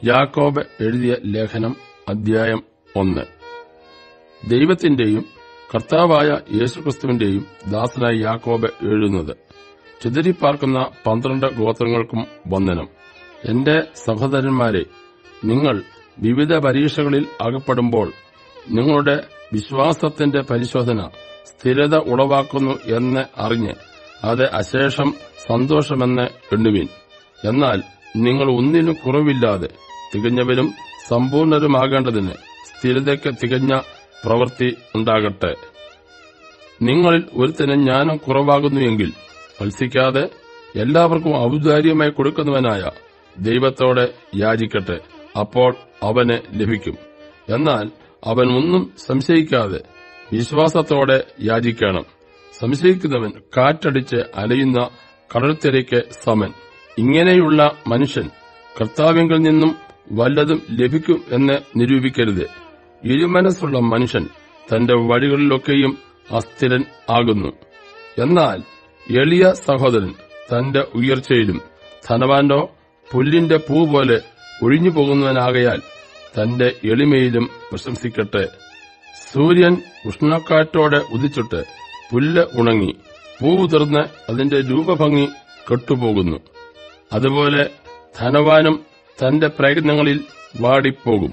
യാക്കോബ് എഴുതിയ ലേഖനം അധ്യായം ഒന്ന് ദൈവത്തിന്റെയും കർത്താവായ യേശുക്രിസ്തുവിന്റെയും ദാസനായ യാക്കോബ് എഴുതുന്നത് ചിതറിപ്പാർക്കുന്ന പന്ത്രണ്ട് ഗോത്രങ്ങൾക്കും വന്ദനം എന്റെ സഹോദരന്മാരെ നിങ്ങൾ വിവിധ പരീക്ഷകളിൽ അകപ്പെടുമ്പോൾ നിങ്ങളുടെ വിശ്വാസത്തിന്റെ പരിശോധന സ്ഥിരത ഉളവാക്കുന്നു എന്ന് അറിഞ്ഞ് അത് അശേഷം സന്തോഷമെന്ന് എണ്ണുവിൻ എന്നാൽ നിങ്ങൾ ഒന്നിനും കുറവില്ലാതെ തികഞ്ഞവരും സമ്പൂർണരുമാകേണ്ടതിന് സ്ഥിരതയ്ക്ക് തികഞ്ഞ പ്രവൃത്തി ഉണ്ടാകട്ടെ നിങ്ങളിൽ ഒരുത്തനും ജ്ഞാനം കുറവാകുന്നുവെങ്കിൽ മത്സിക്കാതെ എല്ലാവർക്കും ഔദാര്യമായി കൊടുക്കുന്നവനായ ദൈവത്തോടെ യാചിക്കട്ടെ അപ്പോൾ അവന് ലഭിക്കും എന്നാൽ അവൻ ഒന്നും സംശയിക്കാതെ വിശ്വാസത്തോടെ യാചിക്കണം സംശയിക്കുന്നവൻ കാറ്റടിച്ച് അലയുന്ന കടൽത്തിരയ്ക്ക് സമൻ ഇങ്ങനെയുള്ള മനുഷ്യൻ കർത്താവിങ്കിൽ നിന്നും വല്ലതും ലഭിക്കും എന്ന് നിരൂപിക്കരുത് ഇരുമനസ്സുള്ള മനുഷ്യൻ തന്റെ വഴികളിലൊക്കെയും അസ്ഥിരൻ ആകുന്നു എന്നാൽ എളിയ സഹോദരൻ തന്റെ ഉയർച്ചയിലും ധനവാന്റോ പുല്ലിന്റെ പൂ പോലെ ഒഴിഞ്ഞു പോകുന്നവനാകയാൽ തന്റെ എളിമയിലും പ്രശംസിക്കട്ടെ സൂര്യൻ ഉഷ്ണക്കാറ്റോടെ ഉദിച്ചിട്ട് പുല്ല് ഉണങ്ങി പൂ ഉതിർന്ന് അതിന്റെ രൂപഭംഗി കെട്ടുപോകുന്നു അതുപോലെ ധനവാനും തന്റെ പ്രയത്നങ്ങളിൽ വാടിപ്പോകും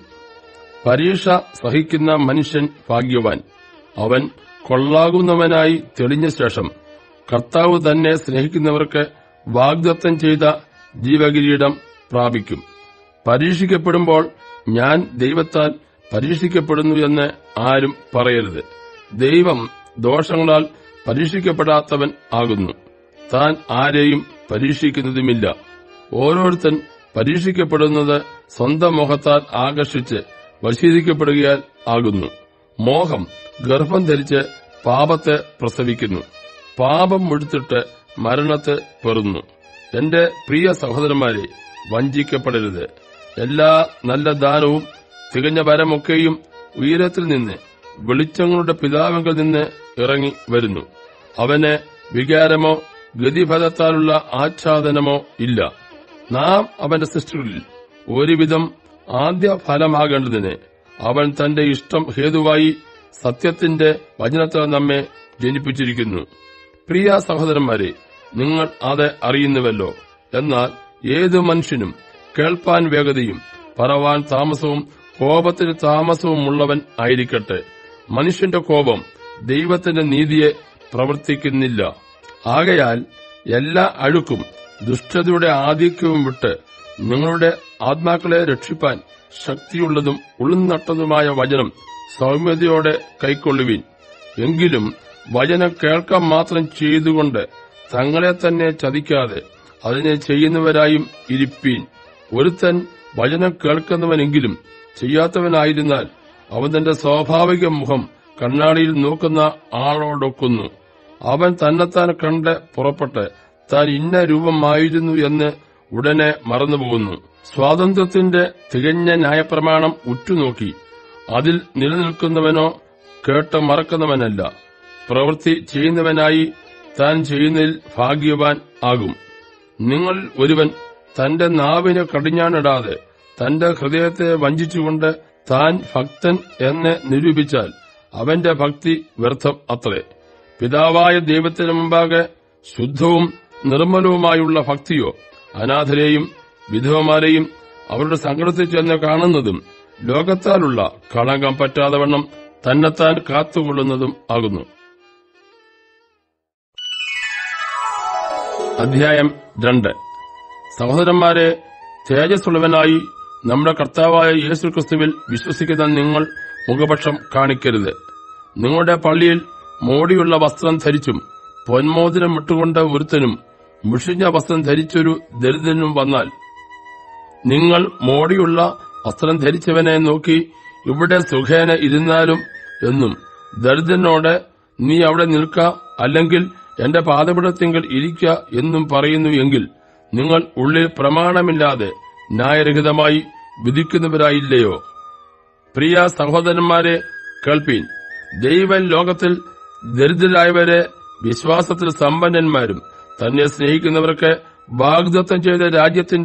പരീക്ഷ സഹിക്കുന്ന മനുഷ്യൻ ഭാഗ്യവാൻ അവൻ കൊള്ളാകുന്നവനായി തെളിഞ്ഞ ശേഷം കർത്താവ് തന്നെ സ്നേഹിക്കുന്നവർക്ക് വാഗ്ദത്തം ചെയ്ത ജീവകിരീടം പ്രാപിക്കും പരീക്ഷിക്കപ്പെടുമ്പോൾ ഞാൻ ദൈവത്താൽ പരീക്ഷിക്കപ്പെടുന്നു എന്ന് ആരും പറയരുത് ദൈവം ദോഷങ്ങളാൽ പരീക്ഷിക്കപ്പെടാത്തവൻ ആകുന്നു താൻ ആരെയും പരീക്ഷിക്കുന്നതുമില്ല ഓരോരുത്തൻ പരീക്ഷിക്കപ്പെടുന്നത് സ്വന്തം മോഹത്താൽ ആകർഷിച്ച് വശീകരിക്കപ്പെടുകയാൽ ആകുന്നു മോഹം ഗർഭം ധരിച്ച് പാപത്തെ പ്രസവിക്കുന്നു പാപം മുഴുത്തിട്ട് മരണത്തെ പെറുന്നു എന്റെ പ്രിയ സഹോദരന്മാരെ വഞ്ചിക്കപ്പെടരുത് എല്ലാ നല്ല ദാനവും തികഞ്ഞ വരമൊക്കെയും ഉയരത്തിൽ നിന്ന് വെളിച്ചങ്ങളുടെ പിതാവിങ്കിൽ നിന്ന് ഇറങ്ങി വരുന്നു അവന് വികാരമോ ഗതിഫലത്താലുള്ള ആച്ഛാദനമോ ഇല്ല നാം അവന്റെ സൃഷ്ടികളിൽ ഒരുവിധം ആദ്യ ഫലമാകേണ്ടതിന് അവൻ തന്റെ ഇഷ്ടം ഹേതുവായി സത്യത്തിന്റെ വചനത്തിൽ നമ്മെ ജനിപ്പിച്ചിരിക്കുന്നു പ്രിയ സഹോദരന്മാരെ നിങ്ങൾ അത് അറിയുന്നുവല്ലോ എന്നാൽ ഏതു മനുഷ്യനും കേൾപ്പാൻ വേഗതയും പറവാൻ താമസവും കോപത്തിന് താമസവും ഉള്ളവൻ ആയിരിക്കട്ടെ മനുഷ്യന്റെ കോപം ദൈവത്തിന്റെ നീതിയെ പ്രവർത്തിക്കുന്നില്ല ആകയാൽ എല്ലാ അഴുക്കും ദുഷ്ടതയുടെ ആധിക്യവും വിട്ട് നിങ്ങളുടെ ആത്മാക്കളെ രക്ഷിപ്പാൻ ശക്തിയുള്ളതും ഉൾനട്ടതുമായ വചനം സൗമ്യതയോടെ കൈക്കൊള്ളുവിൻ എങ്കിലും വചനം കേൾക്കാൻ മാത്രം ചെയ്തുകൊണ്ട് തങ്ങളെ തന്നെ ചതിക്കാതെ അതിനെ ചെയ്യുന്നവരായും ഇരിപ്പീൻ ഒരുത്തൻ വചനം കേൾക്കുന്നവനെങ്കിലും ചെയ്യാത്തവനായിരുന്നാൽ അവൻ തന്റെ സ്വാഭാവിക മുഖം കണ്ണാടിയിൽ നോക്കുന്ന ആളോടൊക്കുന്നു അവൻ തന്നെത്താൻ കണ്ട് പുറപ്പെട്ട് താൻ ഇന്ന രൂപമായിരുന്നു എന്ന് ഉടനെ മറന്നുപോകുന്നു സ്വാതന്ത്ര്യത്തിന്റെ തികഞ്ഞ ന്യായപ്രമാണം ഉറ്റുനോക്കി അതിൽ നിലനിൽക്കുന്നവനോ കേട്ട് മറക്കുന്നവനല്ല പ്രവൃത്തി ചെയ്യുന്നവനായി താൻ ചെയ്യുന്നതിൽ ഭാഗ്യവാൻ ആകും നിങ്ങൾ ഒരുവൻ തന്റെ നാവിന് കടിഞ്ഞാണിടാതെ തന്റെ ഹൃദയത്തെ വഞ്ചിച്ചുകൊണ്ട് താൻ ഭക്തൻ എന്ന് നിരൂപിച്ചാൽ അവന്റെ ഭക്തി വ്യർത്ഥം അത്രേ പിതാവായ ദൈവത്തിന് മുമ്പാകെ ശുദ്ധവും നിർമ്മലവുമായുള്ള ഭക്തിയോ അനാഥരെയും വിധവമാരെയും അവരുടെ സങ്കടത്തിൽ ചെന്ന് കാണുന്നതും ലോകത്താലുള്ള കളങ്കം പറ്റാതവണ്ണം തന്നെത്താൻ കാത്തുകൊള്ളുന്നതും ആകുന്നു അധ്യായം രണ്ട് സഹോദരന്മാരെ തേജസ്സുള്ളവനായി നമ്മുടെ കർത്താവായ യേശു ക്രിസ്തുവിൽ വിശ്വസിക്കുന്ന നിങ്ങൾ മുഖപക്ഷം കാണിക്കരുത് നിങ്ങളുടെ പള്ളിയിൽ മോടിയുള്ള വസ്ത്രം ധരിച്ചും പൊന്മോതിരം ഇട്ടുകൊണ്ട് ഒരുത്തനും മുഷിഞ്ഞ വസ്ത്രം ധരിച്ചൊരു ദരിദ്രനും വന്നാൽ നിങ്ങൾ മോടിയുള്ള വസ്ത്രം ധരിച്ചവനെ നോക്കി ഇവിടെ സുഖേന ഇരുന്നാലും എന്നും ദരിദ്രനോട് നീ അവിടെ നിൽക്ക അല്ലെങ്കിൽ എന്റെ പാതപിടത്തിങ്കിൽ ഇരിക്ക എന്നും പറയുന്നു എങ്കിൽ നിങ്ങൾ ഉള്ളിൽ പ്രമാണമില്ലാതെ ന്യായരഹിതമായി വിധിക്കുന്നവരായില്ലയോ പ്രിയ സഹോദരന്മാരെ കേൾപ്പീൻ ദൈവൻ ലോകത്തിൽ ദരിദ്രരായവരെ വിശ്വാസത്തിൽ സമ്പന്നന്മാരും തന്നെ സ്നേഹിക്കുന്നവർക്ക് വാഗ്ദത്തം ചെയ്ത രാജ്യത്തിന്റെ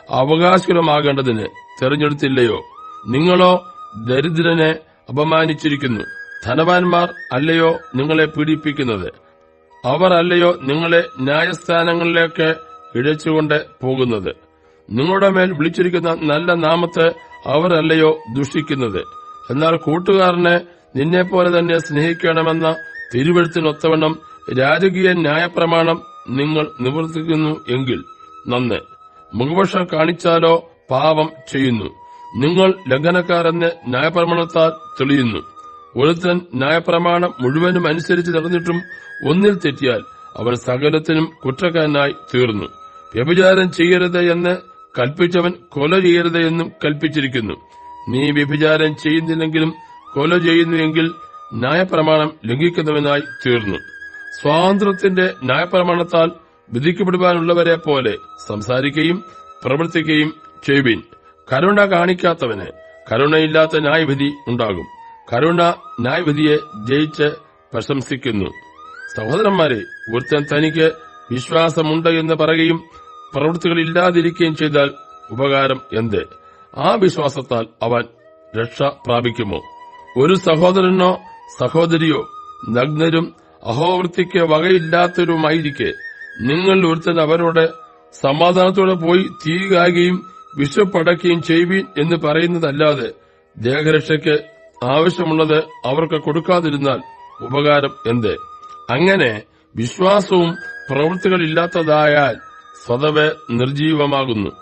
അവകാശികളുമാകേണ്ടതിന് തെരഞ്ഞെടുത്തില്ലയോ നിങ്ങളോ ദരിദ്രനെ അപമാനിച്ചിരിക്കുന്നു ധനവാന്മാർ അല്ലയോ നിങ്ങളെ പീഡിപ്പിക്കുന്നത് അവർ അല്ലയോ നിങ്ങളെ ന്യായസ്ഥാനങ്ങളിലേക്ക് ഇഴച്ചുകൊണ്ട് പോകുന്നത് നിങ്ങളുടെ മേൽ വിളിച്ചിരിക്കുന്ന നല്ല നാമത്തെ അവരല്ലയോ ദുഷിക്കുന്നത് എന്നാൽ കൂട്ടുകാരനെ നിന്നെപ്പോലെ തന്നെ സ്നേഹിക്കണമെന്ന തിരുവഴുത്തിനൊത്തവണ്ണം രാജകീയ ന്യായപ്രമാണം നിങ്ങൾ നിവർത്തിക്കുന്നു എങ്കിൽ നന്ന് മുഖപക്ഷം കാണിച്ചാലോ പാപം ചെയ്യുന്നു നിങ്ങൾ ലംഘനക്കാരെന്ന് ന്യായപ്രമാണത്താൽ തെളിയുന്നു ഒരുത്തൻ ന്യായപ്രമാണം മുഴുവനും അനുസരിച്ച് നടന്നിട്ടും ഒന്നിൽ തെറ്റിയാൽ അവൻ സകലത്തിനും കുറ്റക്കാരനായി തീർന്നു വ്യഭിചാരം ചെയ്യരുത് എന്ന് കൽപ്പിച്ചവൻ കൊല ചെയ്യരുത് എന്നും കൽപ്പിച്ചിരിക്കുന്നു നീ വ്യഭിചാരം ചെയ്യുന്നില്ലെങ്കിലും കൊല ചെയ്യുന്നുവെങ്കിൽ ന്യായപ്രമാണം ലംഘിക്കുന്നവനായി തീർന്നു സ്വാതന്ത്ര്യത്തിന്റെ ന്യായപ്രമാണത്താൽ വിധിക്കപ്പെടുവാനുള്ളവരെ പോലെ സംസാരിക്കുകയും പ്രവർത്തിക്കുകയും ചെയ്യുവിൻ കരുണ കാണിക്കാത്തവന് കരുണയില്ലാത്ത ന്യായവിധി ഉണ്ടാകും കരുണ ന്യായവിധിയെ ജയിച്ച് പ്രശംസിക്കുന്നു സഹോദരന്മാരെ ഒരുത്തൻ തനിക്ക് വിശ്വാസമുണ്ട് എന്ന് പറയുകയും പ്രവൃത്തികൾ ഇല്ലാതിരിക്കുകയും ചെയ്താൽ ഉപകാരം എന്ത് ആ വിശ്വാസത്താൽ അവൻ രക്ഷ പ്രാപിക്കുമോ ഒരു സഹോദരനോ സഹോദരിയോ നഗ്നരും അഹോവൃത്തിക്ക് വകയില്ലാത്തവരുമായിരിക്കെ നിങ്ങൾ ഒരുത്തൻ അവരോട് സമാധാനത്തോടെ പോയി തീ കായുകയും വിഷപ്പടക്കുകയും ചെയ്യുവീൻ എന്ന് പറയുന്നതല്ലാതെ ദേഹരക്ഷയ്ക്ക് ആവശ്യമുള്ളത് അവർക്ക് കൊടുക്കാതിരുന്നാൽ ഉപകാരം എന്ത് അങ്ങനെ വിശ്വാസവും പ്രവൃത്തികളില്ലാത്തതായാൽ സ്വതവേ നിർജീവമാകുന്നു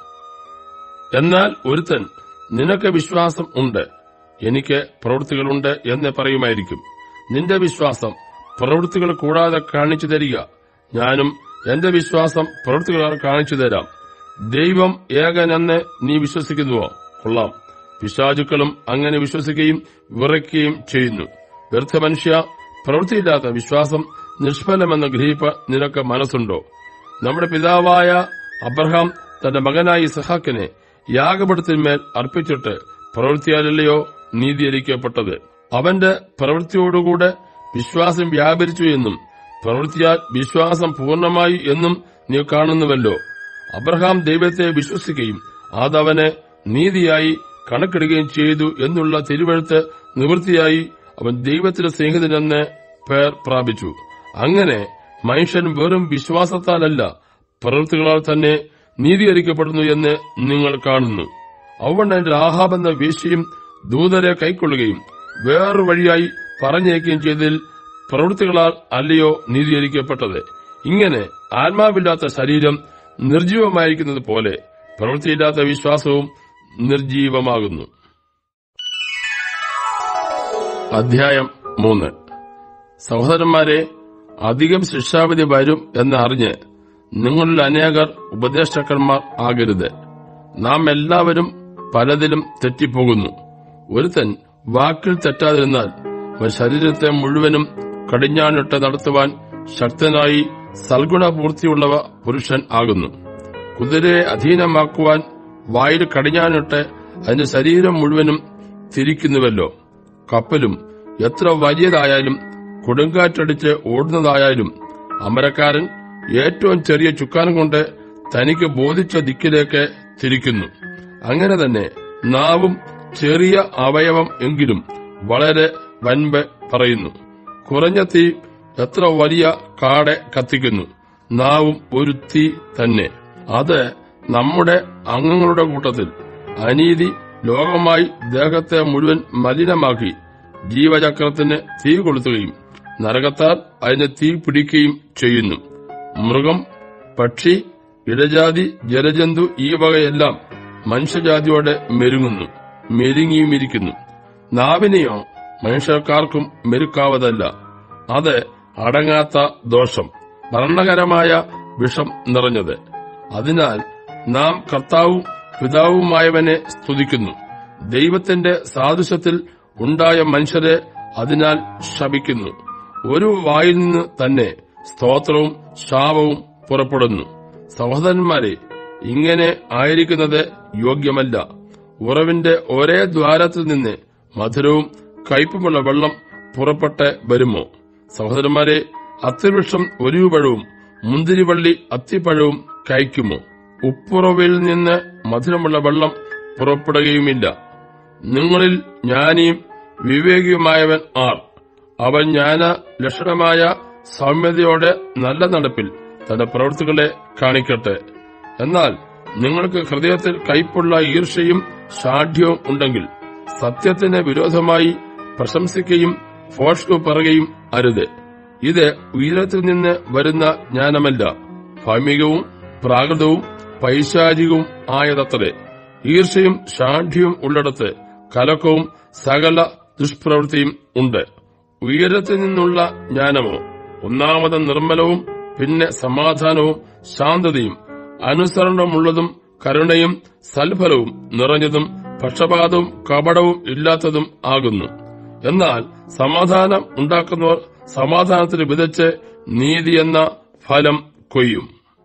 എന്നാൽ ഒരുത്തൻ നിനക്ക് വിശ്വാസം ഉണ്ട് എനിക്ക് പ്രവൃത്തികളുണ്ട് എന്ന് പറയുമായിരിക്കും നിന്റെ വിശ്വാസം പ്രവൃത്തികൾ കൂടാതെ കാണിച്ചു തരിക ഞാനും എന്റെ വിശ്വാസം പ്രവൃത്തികളാൽ കാണിച്ചു തരാം ദൈവം ഏകനെന്ന് നീ വിശ്വസിക്കുന്നുവോ കൊള്ളാം പിശാചുക്കളും അങ്ങനെ വിശ്വസിക്കുകയും വിറയ്ക്കുകയും ചെയ്യുന്നു വ്യർത്ഥ മനുഷ്യ പ്രവൃത്തിയില്ലാത്ത വിശ്വാസം നിഷ്ഫലമെന്ന് ഗ്രഹിപ്പ് നിനക്ക് മനസ്സുണ്ടോ നമ്മുടെ പിതാവായ അബ്രഹാം തന്റെ മകനായ ഇസഹാക്കിനെ യാഗപടത്തിന്മേൽ അർപ്പിച്ചിട്ട് പ്രവൃത്തിയാലല്ലയോ നീതീകരിക്കപ്പെട്ടത് അവന്റെ പ്രവൃത്തിയോടുകൂടെ വിശ്വാസം വ്യാപരിച്ചു എന്നും പ്രവൃത്തിയാൽ വിശ്വാസം പൂർണ്ണമായി എന്നും നീ കാണുന്നുവല്ലോ അബ്രഹാം ദൈവത്തെ വിശ്വസിക്കുകയും അതവനെ നീതിയായി കണക്കിടുകയും ചെയ്തു എന്നുള്ള തിരുവഴുത്ത് നിവൃത്തിയായി അവൻ ദൈവത്തിന്റെ സ്നേഹിതനെന്ന് പേർ പ്രാപിച്ചു അങ്ങനെ മനുഷ്യൻ വെറും വിശ്വാസത്താലല്ല പ്രവൃത്തികളാൽ തന്നെ നീതീകരിക്കപ്പെടുന്നു എന്ന് നിങ്ങൾ കാണുന്നു അവൻ രാഹാബെന്ന വേശ്യയും ദൂതരെ കൈക്കൊള്ളുകയും വേറൊരു വഴിയായി പറഞ്ഞേക്കുകയും ചെയ്തതിൽ പ്രവൃത്തികളാൽ അല്ലയോ നീതീകരിക്കപ്പെട്ടത് ഇങ്ങനെ ആത്മാവില്ലാത്ത ശരീരം നിർജീവമായിരിക്കുന്നത് പോലെ പ്രവൃത്തിയില്ലാത്ത വിശ്വാസവും നിർജീവമാകുന്നു അധ്യായം മൂന്ന് സഹോദരന്മാരെ അധികം ശിക്ഷാവിധി വരും എന്നറിഞ്ഞ് നിങ്ങളിൽ അനേകർ ഉപദേഷ്ടാക്കന്മാർ ആകരുത് നാം എല്ലാവരും പലതിലും തെറ്റിപ്പോകുന്നു ഒരുത്തൻ വാക്കിൽ തെറ്റാതിരുന്നാൽ അവൻ ശരീരത്തെ മുഴുവനും കടിഞ്ഞാണിട്ട് നടത്തുവാൻ ശക്തനായി സൽഗുണപൂർത്തിയുള്ളവ പുരുഷൻ ആകുന്നു കുതിരയെ അധീനമാക്കുവാൻ വായിൽ കടിഞ്ഞാണിട്ട് അതിന്റെ ശരീരം മുഴുവനും തിരിക്കുന്നുവല്ലോ കപ്പലും എത്ര വലിയതായാലും കൊടുങ്കാറ്റടിച്ച് ഓടുന്നതായാലും അമരക്കാരൻ ഏറ്റവും ചെറിയ ചുക്കാനം കൊണ്ട് തനിക്ക് ബോധിച്ച ദിക്കിലേക്ക് തിരിക്കുന്നു അങ്ങനെ തന്നെ നാവും ചെറിയ അവയവം എങ്കിലും വളരെ വൻപ് പറയുന്നു കുറഞ്ഞ തീ എത്ര വലിയ കാടെ കത്തിക്കുന്നു നാവും ഒരു തീ തന്നെ അത് നമ്മുടെ അംഗങ്ങളുടെ കൂട്ടത്തിൽ അനീതി ലോകമായി ദേഹത്തെ മുഴുവൻ മലിനമാക്കി ജീവചക്രത്തിന് തീ കൊളുത്തുകയും നരകത്താൽ അതിന് തീ പിടിക്കുകയും ചെയ്യുന്നു മൃഗം പക്ഷി ഇടജാതി ജലജന്തു ഈ വകയെല്ലാം മനുഷ്യജാതിയോടെ മെരുങ്ങുന്നു മെരുങ്ങിയുമിരിക്കുന്നു നാവിനെയോ മനുഷ്യർക്കാർക്കും മെരുക്കാവതല്ല അത് അടങ്ങാത്ത ദോഷം മരണകരമായ വിഷം നിറഞ്ഞത് അതിനാൽ നാം കർത്താവും പിതാവുമായവനെ സ്തുതിക്കുന്നു ദൈവത്തിന്റെ സാദൃശ്യത്തിൽ ഉണ്ടായ മനുഷ്യരെ അതിനാൽ ശപിക്കുന്നു ഒരു വായിൽ നിന്ന് തന്നെ സ്തോത്രവും ശാപവും പുറപ്പെടുന്നു സഹോദരന്മാരെ ഇങ്ങനെ ആയിരിക്കുന്നത് യോഗ്യമല്ല ഉറവിന്റെ ഒരേ ദ്വാരത്തിൽ നിന്ന് മധുരവും കയ്പുമുള്ള വെള്ളം പുറപ്പെട്ട് വരുമോ സഹോദരന്മാരെ അത്തിവൃക്ഷം ഒലിവുപഴവും മുന്തിരിവള്ളി അത്തിപ്പഴവും കഴിക്കുമോ ഉപ്പുറവിൽ നിന്ന് മധുരമുള്ള വെള്ളം പുറപ്പെടുകയുമില്ല നിങ്ങളിൽ ജ്ഞാനിയും വിവേകിയുമായവൻ ആർ അവൻ ജ്ഞാന ലക്ഷണമായ സൗമ്യതയോടെ നല്ല നടപ്പിൽ തന്റെ പ്രവൃത്തികളെ കാണിക്കട്ടെ എന്നാൽ നിങ്ങൾക്ക് ഹൃദയത്തിൽ കയ്പുള്ള ഈർഷ്യയും ഷാഠ്യവും ഉണ്ടെങ്കിൽ സത്യത്തിന് വിരോധമായി പ്രശംസിക്കുകയും ഫോഷ്കു പറയുകയും അരുത് ഇത് ഉയരത്തിൽ നിന്ന് വരുന്ന ജ്ഞാനമല്ല ഭൗമികവും പ്രാകൃതവും പൈശാചികവും ആയതത്രേ ഈർഷ്യയും ഷാഠ്യവും ഉള്ളിടത്ത് കലക്കവും സകല ദുഷ്പ്രവൃത്തിയും ഉണ്ട് ഉയരത്തിൽ നിന്നുള്ള ജ്ഞാനമോ ഒന്നാമത് നിർമ്മലവും പിന്നെ സമാധാനവും ശാന്തതയും അനുസരണമുള്ളതും കരുണയും സൽഫലവും നിറഞ്ഞതും പക്ഷപാതവും കപടവും ഇല്ലാത്തതും ആകുന്നു എന്നാൽ സമാധാനം ഉണ്ടാക്കുന്നവർ സമാധാനത്തിന് വിതച്ച് നീതി എന്ന ഫലം കൊയ്യും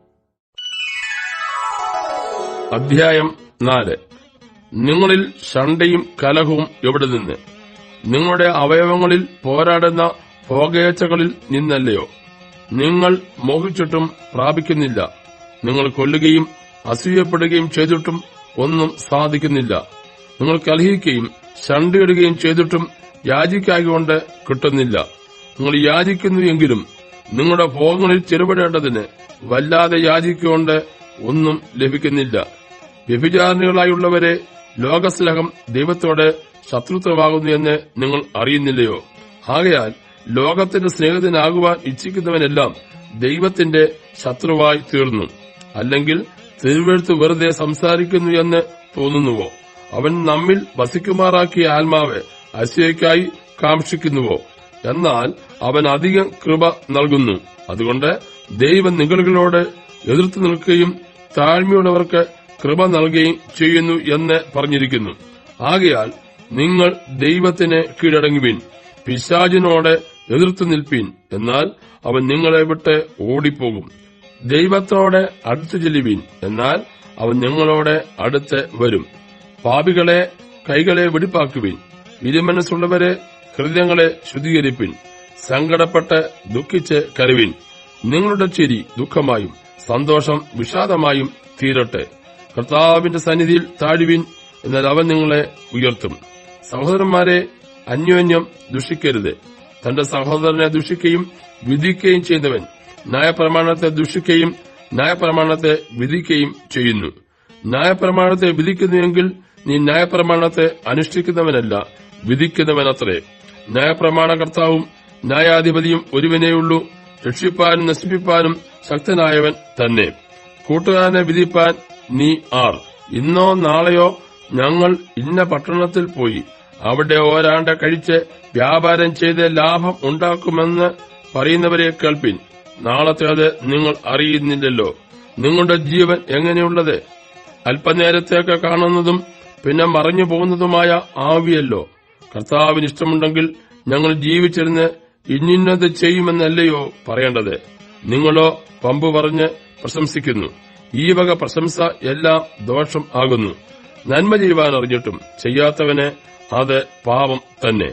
അധ്യായം നാല് നിങ്ങളിൽ ശണ്ടയും കലഹവും എവിടെ നിന്ന് നിങ്ങളുടെ അവയവങ്ങളിൽ പോരാടുന്ന ഭോഗേച്ഛകളിൽ നിന്നല്ലയോ നിങ്ങൾ മോഹിച്ചിട്ടും പ്രാപിക്കുന്നില്ല നിങ്ങൾ കൊല്ലുകയും അസൂയപ്പെടുകയും ചെയ്തിട്ടും ഒന്നും സാധിക്കുന്നില്ല നിങ്ങൾ കലഹിക്കുകയും ശണ്ടയിടുകയും ചെയ്തിട്ടും യാചിക്കാകൊണ്ട് കിട്ടുന്നില്ല നിങ്ങൾ യാചിക്കുന്നു എങ്കിലും നിങ്ങളുടെ ഭോഗങ്ങളിൽ ചെറുപെടേണ്ടതിന് വല്ലാതെ യാചിക്കൊണ്ട് ഒന്നും ലഭിക്കുന്നില്ല വ്യഭിചാരിണികളായുള്ളവരെ ലോകസ്നേഹം ദൈവത്തോട് ശത്രുത്വമാകുന്നു എന്ന് നിങ്ങൾ അറിയുന്നില്ലയോ ആകയാൽ ലോകത്തിന്റെ സ്നേഹത്തിനാകുവാൻ ഇച്ഛിക്കുന്നവനെല്ലാം ദൈവത്തിന്റെ ശത്രുവായി തീർന്നു അല്ലെങ്കിൽ തിരുവെഴുത്ത് വെറുതെ സംസാരിക്കുന്നു എന്ന് തോന്നുന്നുവോ അവൻ നമ്മിൽ വസിക്കുമാറാക്കിയ ആത്മാവ് അസൂയയ്ക്കായി കാക്ഷിക്കുന്നുവോ എന്നാൽ അവൻ അധികം കൃപ നൽകുന്നു അതുകൊണ്ട് ദൈവം നിങ്ങളോട് എതിർത്ത് നിൽക്കുകയും താഴ്മയുള്ളവർക്ക് കൃപ നൽകുകയും ചെയ്യുന്നു എന്ന് പറഞ്ഞിരിക്കുന്നു ആകയാൽ നിങ്ങൾ ദൈവത്തിന് കീഴടങ്ങുവിൻ പിശാചിനോട് എതിർത്ത് നിൽപ്പീൻ എന്നാൽ അവൻ നിങ്ങളെ വിട്ട് ഓടിപ്പോകും ദൈവത്തോടെ അടുത്തു ചെല്ലുവീൻ എന്നാൽ അവൻ നിങ്ങളോട് അടുത്ത് വരും പാപികളെ കൈകളെ വെടിപ്പാക്കുവിൻ ഇരുമനസ്സുള്ളവരെ ഹൃദയങ്ങളെ ശുദ്ധീകരിപ്പിൻ സങ്കടപ്പെട്ട് ദുഃഖിച്ച് കരുവിൻ നിങ്ങളുടെ ചിരി ദുഃഖമായും സന്തോഷം വിഷാദമായും തീരട്ടെ കർത്താവിന്റെ സന്നിധിയിൽ താഴുവിൻ എന്നാൽ അവൻ നിങ്ങളെ ഉയർത്തും സഹോദരന്മാരെ അന്യോന്യം ദുഷിക്കരുത് തന്റെ സഹോദരനെ ദുഷിക്കുകയും വിധിക്കുകയും ചെയ്യുന്നവൻ ന്യായപ്രമാണത്തെ ദുഷിക്കുകയും ന്യായപ്രമാണത്തെ വിധിക്കുകയും ചെയ്യുന്നു ന്യായപ്രമാണത്തെ വിധിക്കുന്നുവെങ്കിൽ നീ ന്യായപ്രമാണത്തെ അനുഷ്ഠിക്കുന്നവനല്ല വിധിക്കുന്നവനത്രേ ന്യായപ്രമാണകർത്താവും ന്യായാധിപതിയും ഒരുവനേയുള്ളൂ രക്ഷിപ്പാനും നശിപ്പിപ്പാനും ശക്തനായവൻ തന്നെ കൂട്ടുകാരനെ വിധിപ്പാൻ നീ ആർ ഇന്നോ നാളെയോ ഞങ്ങൾ ഇന്ന പട്ടണത്തിൽ പോയി അവിടെ ഓരാണ്ട കഴിച്ച് വ്യാപാരം ചെയ്ത് ലാഭം ഉണ്ടാക്കുമെന്ന് പറയുന്നവരെ കേൾപ്പിൻ നാളത്തേത് നിങ്ങൾ അറിയുന്നില്ലല്ലോ നിങ്ങളുടെ ജീവൻ എങ്ങനെയുള്ളത് അല്പനേരത്തേക്ക് കാണുന്നതും പിന്നെ മറഞ്ഞു പോകുന്നതുമായ ആവിയല്ലോ കർത്താവിന് ഇഷ്ടമുണ്ടെങ്കിൽ ഞങ്ങൾ ജീവിച്ചിരുന്ന് ഇന്നിന്നത് ചെയ്യുമെന്നല്ലയോ പറയേണ്ടത് നിങ്ങളോ പമ്പ് പറഞ്ഞ് പ്രശംസിക്കുന്നു ഈ വക പ്രശംസ എല്ലാം ദോഷം ആകുന്നു നന്മ ചെയ്യുവാൻ അറിഞ്ഞിട്ടും ചെയ്യാത്തവന് അത് പാപം തന്നെ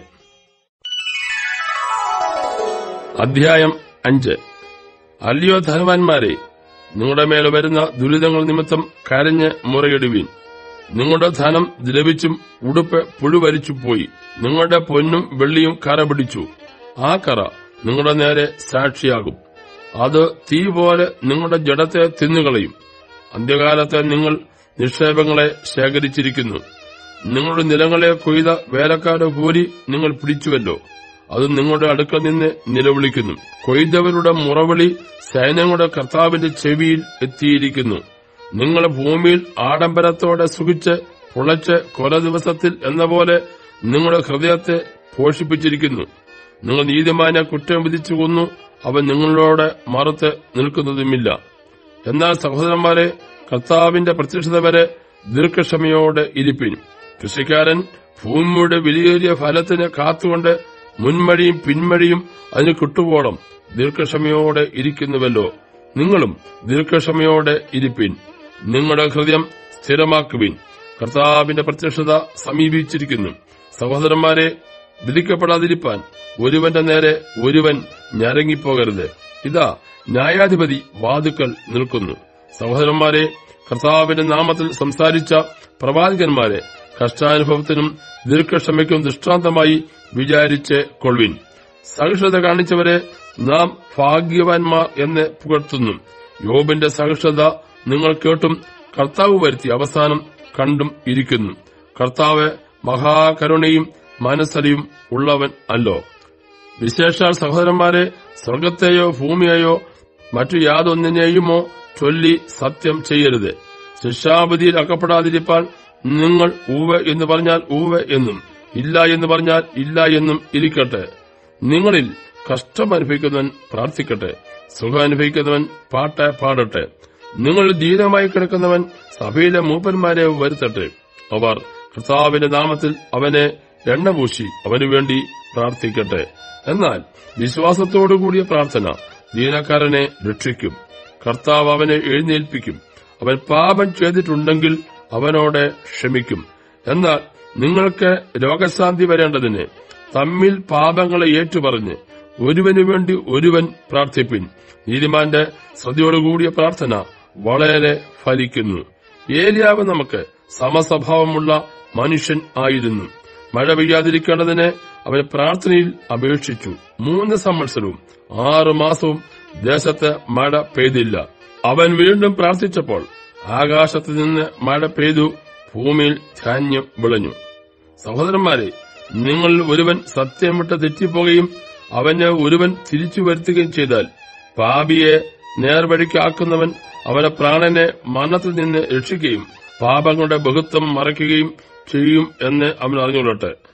അധ്യായം അഞ്ച് അല്ലയോ ധനവാന്മാരെ നിങ്ങളുടെ മേൽ വരുന്ന ദുരിതങ്ങൾ നിമിത്തം കരഞ്ഞ് മുറയിടുവീൻ നിങ്ങളുടെ ധനം ദ്രവിച്ചും ഉടുപ്പ് പുഴുവരിച്ചു പോയി നിങ്ങളുടെ പൊന്നും വെള്ളിയും കറ പിടിച്ചു ആ കറ നിങ്ങളുടെ നേരെ സാക്ഷിയാകും അത് തീ പോലെ നിങ്ങളുടെ ജഡത്തെ തിന്നുകളയും അന്ത്യകാലത്ത് നിങ്ങൾ നിക്ഷേപങ്ങളെ ശേഖരിച്ചിരിക്കുന്നു നിങ്ങളുടെ നിലങ്ങളെ കൊയ്ത വേലക്കാരുടെ കൂലി നിങ്ങൾ പിടിച്ചുവല്ലോ അത് നിങ്ങളുടെ അടുക്കൽ നിന്ന് നിലവിളിക്കുന്നു കൊയ്തവരുടെ മുറവിളി സൈന്യങ്ങളുടെ കർത്താവിന്റെ ചെവിയിൽ എത്തിയിരിക്കുന്നു നിങ്ങൾ ഭൂമിയിൽ ആഡംബരത്തോടെ സുഖിച്ച് പുളച്ച് കൊല ദിവസത്തിൽ എന്ന പോലെ നിങ്ങളുടെ ഹൃദയത്തെ പോഷിപ്പിച്ചിരിക്കുന്നു നിങ്ങൾ നീതിമാനെ കുറ്റം വിധിച്ചു കൊന്നു അവൻ നിങ്ങളോട് മറുത്ത് നിൽക്കുന്നതുമില്ല എന്നാൽ സഹോദരന്മാരെ കർത്താവിന്റെ പ്രത്യക്ഷത വരെ ദീർഘക്ഷമയോടെ ഇരിപ്പിൻ കൃഷിക്കാരൻ ഭൂമിയുടെ വിലയേറിയ ഫലത്തിന് കാത്തുകൊണ്ട് മുൻമഴിയും പിന്മഴിയും അതിന് കിട്ടുവോളം ദീർഘക്ഷമയോടെ ഇരിക്കുന്നുവല്ലോ നിങ്ങളും ദീർഘക്ഷമയോടെ ഇരിപ്പിൻ നിങ്ങളുടെ ഹൃദയം സ്ഥിരമാക്കുവിൻ കർത്താവിന്റെ പ്രത്യക്ഷത സമീപിച്ചിരിക്കുന്നു സഹോദരന്മാരെ വിധിക്കപ്പെടാതിരിപ്പാൻ ഒരുവന്റെ നേരെ ഒരുവൻ ഞരങ്ങിപ്പോകരുത് ഇതാ ന്യായാധിപതി വാതുക്കൾ നിൽക്കുന്നു സഹോദരന്മാരെ കർത്താവിന്റെ നാമത്തിൽ സംസാരിച്ച പ്രവാചകന്മാരെ കഷ്ടാനുഭവത്തിനും ദീർഘക്ഷമയ്ക്കും ദൃഷ്ടാന്തമായി വിചാരിച്ച് കൊള്ളുവിൻ സഹിഷ്ണുത കാണിച്ചവരെ നാം ഭാഗ്യവാന്മാർ എന്ന് പുകഴ്ത്തുന്നു യോബിന്റെ സഹിഷ്ണുത നിങ്ങൾ കേട്ടും കർത്താവ് വരുത്തി അവസാനം കണ്ടും ഇരിക്കുന്നു കർത്താവ് മഹാകരുണയും മനസ്സലിയും ഉള്ളവൻ അല്ലോ വിശേഷാൽ സഹോദരന്മാരെ സ്വർഗത്തെയോ ഭൂമിയെയോ മറ്റു യാതൊന്നിനെയുമോ ചൊല്ലി സത്യം ചെയ്യരുത് ശിക്ഷാപതിയിൽ അകപ്പെടാതിരിപ്പാൻ നിങ്ങൾ ഊവ എന്ന് പറഞ്ഞാൽ ഊവ എന്നും ഇല്ല എന്ന് പറഞ്ഞാൽ ഇല്ല എന്നും ഇരിക്കട്ടെ നിങ്ങളിൽ കഷ്ടം അനുഭവിക്കുന്നവൻ പ്രാർത്ഥിക്കട്ടെ സുഖം അനുഭവിക്കുന്നവൻ പാട്ട് പാടട്ടെ നിങ്ങൾ ധീരമായി കിടക്കുന്നവൻ സഭയിലെ മൂപ്പന്മാരെ വരുത്തട്ടെ അവർ കർത്താവിന്റെ നാമത്തിൽ അവനെ എണ്ണപൂശി അവനു വേണ്ടി പ്രാർത്ഥിക്കട്ടെ എന്നാൽ വിശ്വാസത്തോടുകൂടിയ പ്രാർത്ഥന ദീനക്കാരനെ രക്ഷിക്കും കർത്താവ് അവനെ എഴുന്നേൽപ്പിക്കും അവൻ പാപം ചെയ്തിട്ടുണ്ടെങ്കിൽ അവനോട് ക്ഷമിക്കും എന്നാൽ നിങ്ങൾക്ക് രോഗശാന്തി വരേണ്ടതിന് തമ്മിൽ പാപങ്ങളെ ഏറ്റുപറഞ്ഞ് ഒരുവനു വേണ്ടി ഒരുവൻ പ്രാർത്ഥിപ്പിൻ നീതിമാന്റെ ശ്രദ്ധയോടുകൂടിയ പ്രാർത്ഥന വളരെ ഫലിക്കുന്നു ഏലിയാവ് നമുക്ക് സമസ്വഭാവമുള്ള മനുഷ്യൻ ആയിരുന്നു മഴ പെയ്യാതിരിക്കേണ്ടതിന് അവൻ പ്രാർത്ഥനയിൽ അപേക്ഷിച്ചു മൂന്ന് സംവത്സരവും ആറു മാസവും ദേശത്ത് മഴ പെയ്തില്ല അവൻ വീണ്ടും പ്രാർത്ഥിച്ചപ്പോൾ ആകാശത്ത് നിന്ന് മഴ പെയ്തു ഭൂമിയിൽ ധാന്യം വിളഞ്ഞു സഹോദരന്മാരെ നിങ്ങളിൽ ഒരുവൻ സത്യം വിട്ട് തെറ്റിപ്പോകുകയും അവന് ഒരുവൻ തിരിച്ചു വരുത്തുകയും ചെയ്താൽ പാപിയെ നേർവഴിക്കാക്കുന്നവൻ അവന്റെ പ്രാണനെ മരണത്തിൽ നിന്ന് രക്ഷിക്കുകയും പാപങ്ങളുടെ ബഹുത്വം മറയ്ക്കുകയും ചെയ്യും എന്ന് അവൻ അറിഞ്ഞുകൊള്ളട്ടെ